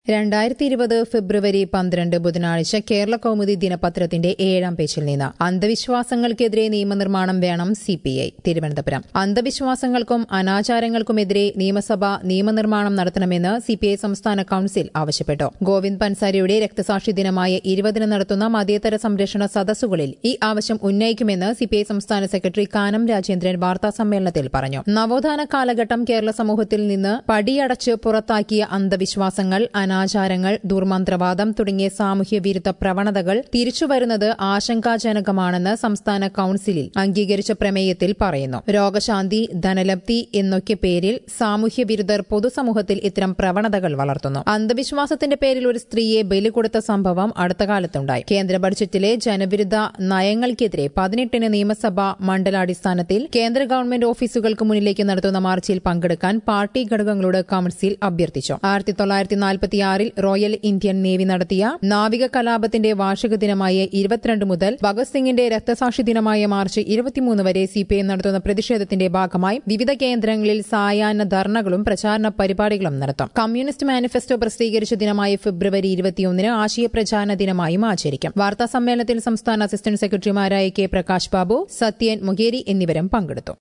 രണ്ടായിരത്തി ഇരുപത് ഫെബ്രുവരി പന്ത്രണ്ട് ബുധനാഴ്ച കേരള കൗമുദി ദിനപത്രത്തിന്റെ ഏഴാം പേജിൽ നിന്ന് അന്ധവിശ്വാസങ്ങൾക്കെതിരെ നിയമനിർമ്മാണം വേണം സിപിഐ തിരുവനന്തപുരം അന്ധവിശ്വാസങ്ങൾക്കും അനാചാരങ്ങൾക്കുമെതിരെ നിയമസഭ നിയമനിർമ്മാണം നടത്തണമെന്ന് സിപിഐ സംസ്ഥാന കൌൺസിൽ ആവശ്യപ്പെട്ടു ഗോവിന്ദ് പൻസാരിയുടെ രക്തസാക്ഷി ദിനമായ ഇരുപതിന് നടത്തുന്ന മതേതര സംരക്ഷണ സദസ്സുകളിൽ ഈ ആവശ്യം ഉന്നയിക്കുമെന്ന് സിപിഐ സംസ്ഥാന സെക്രട്ടറി കാനം രാജേന്ദ്രൻ വാർത്താസമ്മേളനത്തിൽ പറഞ്ഞു നവോത്ഥാന കാലഘട്ടം കേരള സമൂഹത്തിൽ നിന്ന് പടിയടച്ച് പുറത്താക്കിയ അന്ധവിശ്വാസങ്ങൾ അനാചാരങ്ങൾ ദുർമന്ത്രവാദം തുടങ്ങിയ സാമൂഹ്യ വിരുദ്ധ പ്രവണതകൾ തിരിച്ചുവരുന്നത് ആശങ്കാജനകമാണെന്ന് സംസ്ഥാന കൌൺസിലിൽ അംഗീകരിച്ച പ്രമേയത്തിൽ പറയുന്നു രോഗശാന്തി ധനലബ്ധി എന്നൊക്കെ പേരിൽ സാമൂഹ്യ വിരുദ്ധർ പൊതുസമൂഹത്തിൽ ഇത്തരം പ്രവണതകൾ വളർത്തുന്നു അന്ധവിശ്വാസത്തിന്റെ പേരിൽ ഒരു സ്ത്രീയെ ബലി കൊടുത്ത സംഭവം അടുത്ത കാലത്തുണ്ടായി കേന്ദ്ര ബഡ്ജറ്റിലെ ജനവിരുദ്ധ നയങ്ങൾക്കെതിരെ പതിനെട്ടിന് നിയമസഭ മണ്ഡലാടിസ്ഥാനത്തിൽ കേന്ദ്ര ഗവൺമെന്റ് ഓഫീസുകൾക്ക് മുന്നിലേക്ക് നടത്തുന്ന മാർച്ചിൽ പങ്കെടുക്കാൻ പാർട്ടി ഘടകങ്ങളോട് കൌൺസിൽ അഭ്യർത്ഥിച്ചു ആയിരത്തി തൊള്ളായിരത്തി നാൽപ്പത്തിയാറിൽ റോയൽ ഇന്ത്യൻ നേവി നടത്തിയ നാവിക കലാപത്തിന്റെ വാർഷിക ദിനമായ ഇരുപത്തിരണ്ട് മുതൽ ഭഗത് സിംഗിന്റെ രക്തസാക്ഷി ദിനമായ മാർച്ച് ഇരുപത്തിമൂന്ന് വരെ സിപിഐ നടത്തുന്ന പ്രതിഷേധത്തിന്റെ ഭാഗമായി വിവിധ കേന്ദ്രങ്ങളിൽ സായാഹ്ന ധർണകളും പ്രചാരണ പരിപാടികളും നടത്തും കമ്മ്യൂണിസ്റ്റ് മാനിഫെസ്റ്റോ പ്രസിദ്ധീകരിച്ച ദിനമായ ഫെബ്രുവരി ഇരുപത്തിയൊന്നിന് ആശയ പ്രചാരണ ദിനമായും ആചരിക്കും വാർത്താ സമ്മേളനത്തിൽ സംസ്ഥാന അസിസ്റ്റന്റ് സെക്രട്ടറിമാരായ കെ പ്രകാശ് ബാബു സത്യൻ മൊഗേരി എന്നിവരും പങ്കെടുത്തു